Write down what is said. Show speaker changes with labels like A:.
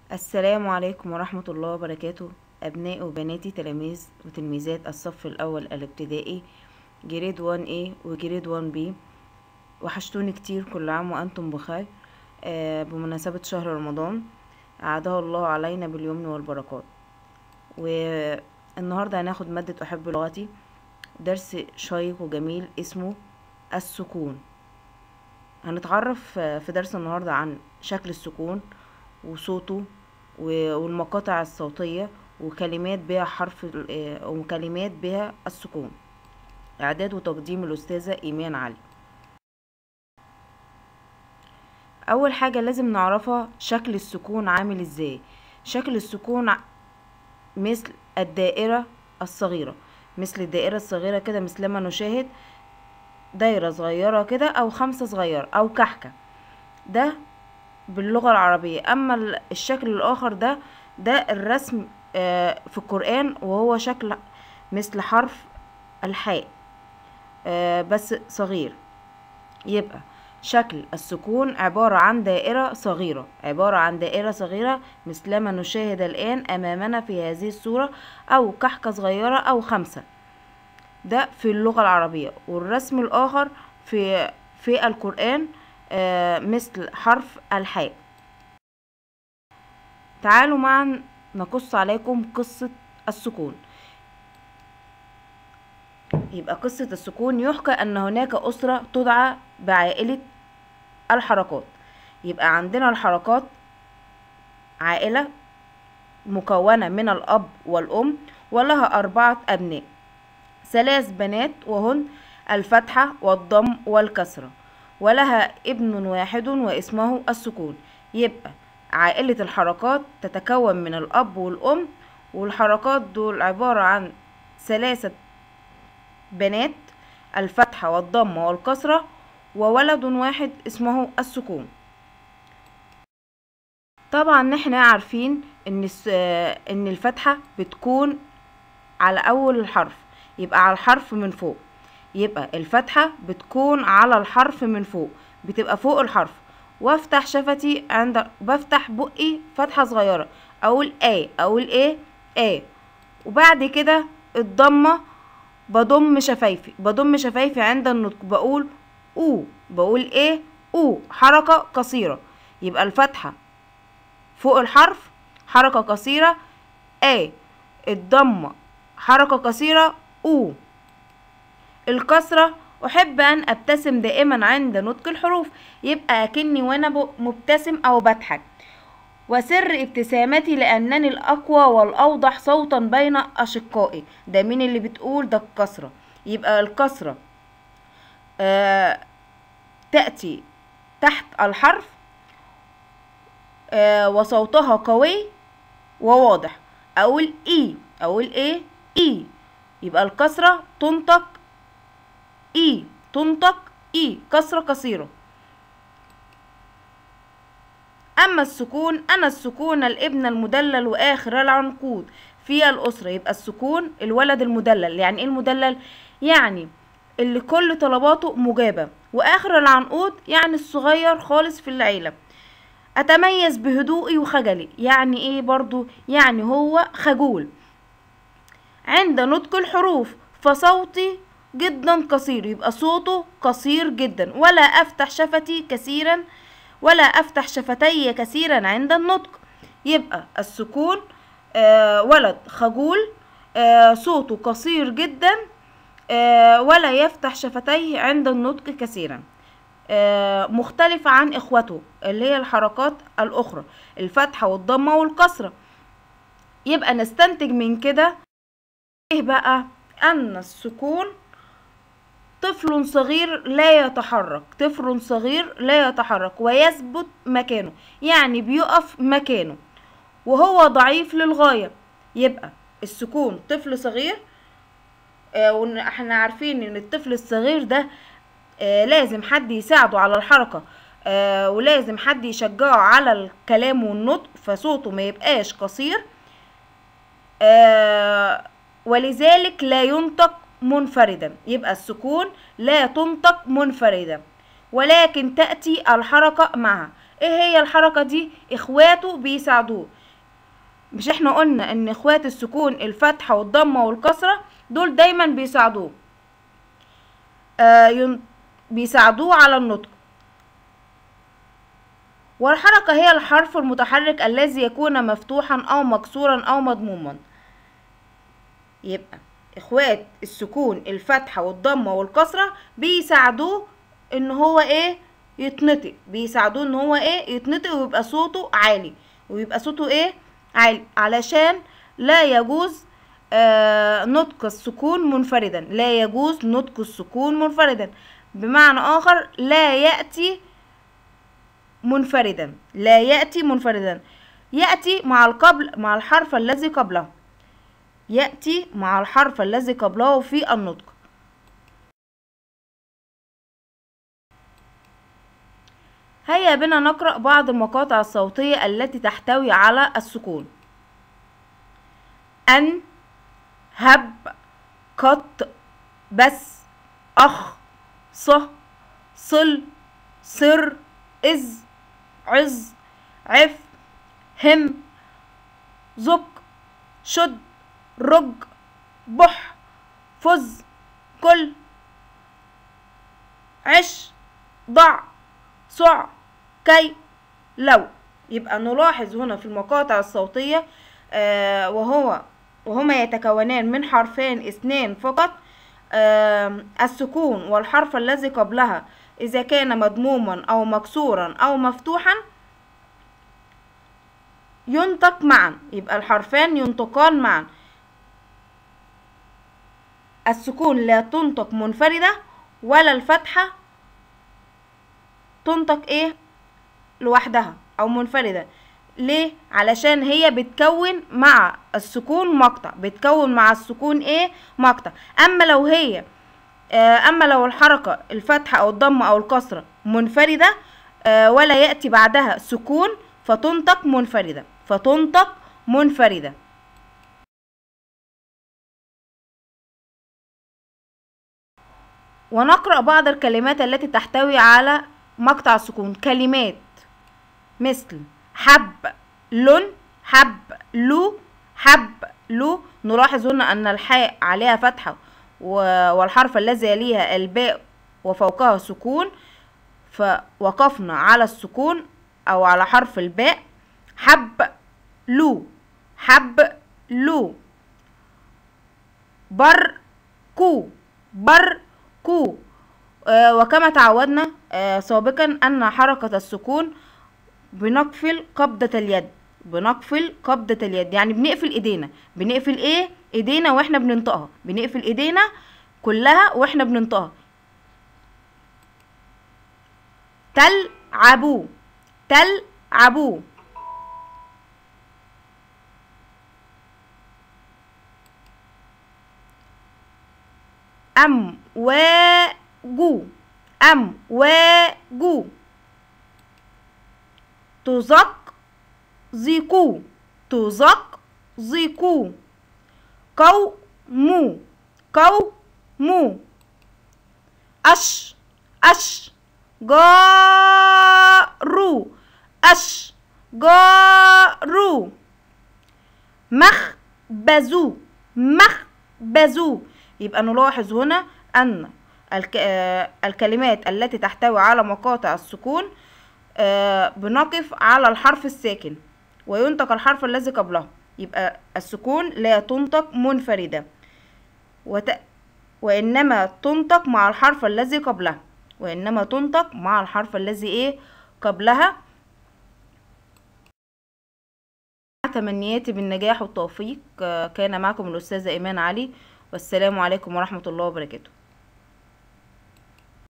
A: السلام عليكم ورحمة الله وبركاته أبناء وبناتي تلاميذ وتلميذات الصف الأول الابتدائي جريد 1A وجريد 1B وحشتوني كتير كل عام وأنتم بخير آه، بمناسبة شهر رمضان أعاده الله علينا باليمن والبركات والنهاردة هناخد مادة أحب لغتي درس شيق وجميل اسمه السكون هنتعرف آه، في درس النهاردة عن شكل السكون وصوته و- والمقاطع الصوتية وكلمات بها حرف ال- آه، وكلمات بها السكون إعداد وتقديم الأستاذة إيمان علي أول حاجة لازم نعرفها شكل السكون عامل إزاي شكل السكون ع- مثل الدائرة الصغيرة مثل الدائرة الصغيرة كده مثلما نشاهد دايرة صغيرة كده أو خمسة صغيرة أو كحكة ده باللغة العربية أما ال- الشكل الآخر ده ده الرسم آه، في القرآن وهو شكل مثل حرف الحاء آه، بس صغير يبقى شكل السكون عبارة عن دائرة صغيرة عبارة عن دائرة صغيرة مثلما نشاهد الآن أمامنا في هذه الصورة أو كحكة صغيرة أو خمسة ده في اللغة العربية والرسم الآخر في في القرآن آه، مثل حرف الحاء تعالوا معا نقص عليكم قصة السكون يبقى قصة السكون يحكى أن هناك أسرة تدعى بعائلة الحركات يبقى عندنا الحركات عائلة مكونة من الأب والأم ولها أربعة أبناء ثلاث بنات وهن الفتحة والضم والكسرة ولها ابن واحد واسمه السكون يبقى عائلة الحركات تتكون من الأب والأم والحركات دول عبارة عن ثلاثة بنات الفتحة والضمة والكسرة وولد واحد اسمه السكون طبعا احنا عارفين ان الس- آه، ان الفتحة بتكون على اول الحرف يبقى على الحرف من فوق يبقى الفتحة بتكون على الحرف من فوق بتبقى فوق الحرف وافتح شفتي عند بفتح بقي فتحة صغيرة اقول ايه اقول ايه ايه وبعد كده الضمة بضم شفايفي بضم شفايفي عند النطق بقول او بقول ايه او حركة قصيرة يبقى الفتحة فوق الحرف حركة قصيرة A الضمة حركة قصيرة أو الكسرة أحب أن أبتسم دائما عند نطق الحروف يبقى أكني وأنا ب- مبتسم أو بضحك وسر ابتسامتي لأنني الأقوى والأوضح صوتا بين أشقائي ده مين اللي بتقول ده الكسرة يبقى الكسرة آه تأتي تحت الحرف آه وصوتها قوي وواضح اقول اي اقول ايه اي يبقى الكسرة تنطق اي تنطق اي كسرة قصيرة اما السكون انا السكون الابن المدلل واخر العنقود في الاسرة يبقى السكون الولد المدلل يعني ايه المدلل يعني اللي كل طلباته مجابة واخر العنقود يعني الصغير خالص في العيلة اتميز بهدوئي وخجلي يعني ايه برضو يعني هو خجول عند نطق الحروف فصوتي جدا قصير يبقى صوته قصير جدا ولا افتح شفتي كثيرا ولا افتح شفتي كثيرا عند النطق يبقى السكون آه ولد خجول آه صوته قصير جدا آه ولا يفتح شفتيه عند النطق كثيرا آه، مختلفة عن إخوته اللي هي الحركات الأخرى الفتحة والضمة والكسرة يبقى نستنتج من كده إيه بقى أن السكون طفل صغير لا يتحرك طفل صغير لا يتحرك ويثبت مكانه يعني بيقف مكانه وهو ضعيف للغاية يبقى السكون طفل صغير آه، وإن احنا عارفين ان الطفل الصغير ده آه، لازم حد يساعده على الحركة آه، ولازم حد يشجعه على الكلام والنطق فصوته ما يبقاش قصير آه، ولذلك لا ينطق منفردا يبقى السكون لا تنطق منفردا ولكن تأتي الحركة معها ايه هي الحركة دي اخواته بيساعدوه مش احنا قلنا ان اخوات السكون الفتحة والضمة والكسرة دول دايما بيساعدوه آه ين... بيساعدوه على النطق والحركة هي الحرف المتحرك الذي يكون مفتوحا أو مكسورا أو مضموما يبقى اخوات السكون الفتحة والضمة والكسرة بيساعدوه ان هو ايه يتنطق بيساعدوه ان هو ايه يتنطق ويبقى صوته عالي ويبقى صوته ايه عالي علشان لا يجوز آه نطق السكون منفردا لا يجوز نطق السكون منفردا بمعنى اخر لا يأتي منفردا لا يأتي منفردا يأتي مع القبل مع الحرف الذي قبله يأتي مع الحرف الذي قبله في النطق هيا بنا نقرأ بعض المقاطع الصوتية التي تحتوي على السكون أن هب قط بس أخ ص صل صر إز عز عف هم زك شد رج بح فز كل عش ضع صع كي لو يبقى نلاحظ هنا في المقاطع الصوتية آه وهو وهما يتكونان من حرفين اثنين فقط آه السكون والحرف الذي قبلها إذا كان مضموما أو مكسورا أو مفتوحا ينطق معا يبقى الحرفان ينطقان معا السكون لا تنطق منفردة ولا الفتحة تنطق ايه لوحدها او منفردة ليه علشان هي بتكون مع السكون مقطع بتكون مع السكون ايه مقطع اما لو هي اما لو الحركة الفتحة او الضمة او الكسرة منفردة ولا يأتي بعدها سكون فتنطق منفردة فتنطق منفردة ونقرأ بعض الكلمات التي تحتوي على مقطع السكون كلمات مثل حب لن حب لو حب لو نلاحظ هنا أن الحاء عليها فتحة والحرف الذي يليها الباء وفوقها سكون فوقفنا على السكون أو على حرف الباء حب لو حب لو بر كو بر كو آه وكما تعودنا آه سابقا أن حركة السكون بنقفل قبضة اليد بنقفل قبضة اليد يعني بنقفل ايدينا بنقفل ايه ايدينا واحنا بننطقها بنقفل ايدينا كلها واحنا بننطقها تلعبوا تلعبوا أم وجو أم وجو تزق زيكو تزق زيكو كو مو كو مو أش أش جارو أش جارو مخ بزو مخ بزو يبقى نلاحظ هنا أن الك... الكلمات التي تحتوي على مقاطع السكون بنقف على الحرف الساكن وينطق الحرف الذي قبله يبقى السكون لا تنطق منفردة وت... وإنما تنطق مع الحرف الذي قبلها وإنما تنطق مع الحرف الذي إيه قبلها تمنياتي بالنجاح والتوفيق كان معكم الأستاذة إيمان علي والسلام عليكم ورحمة الله وبركاته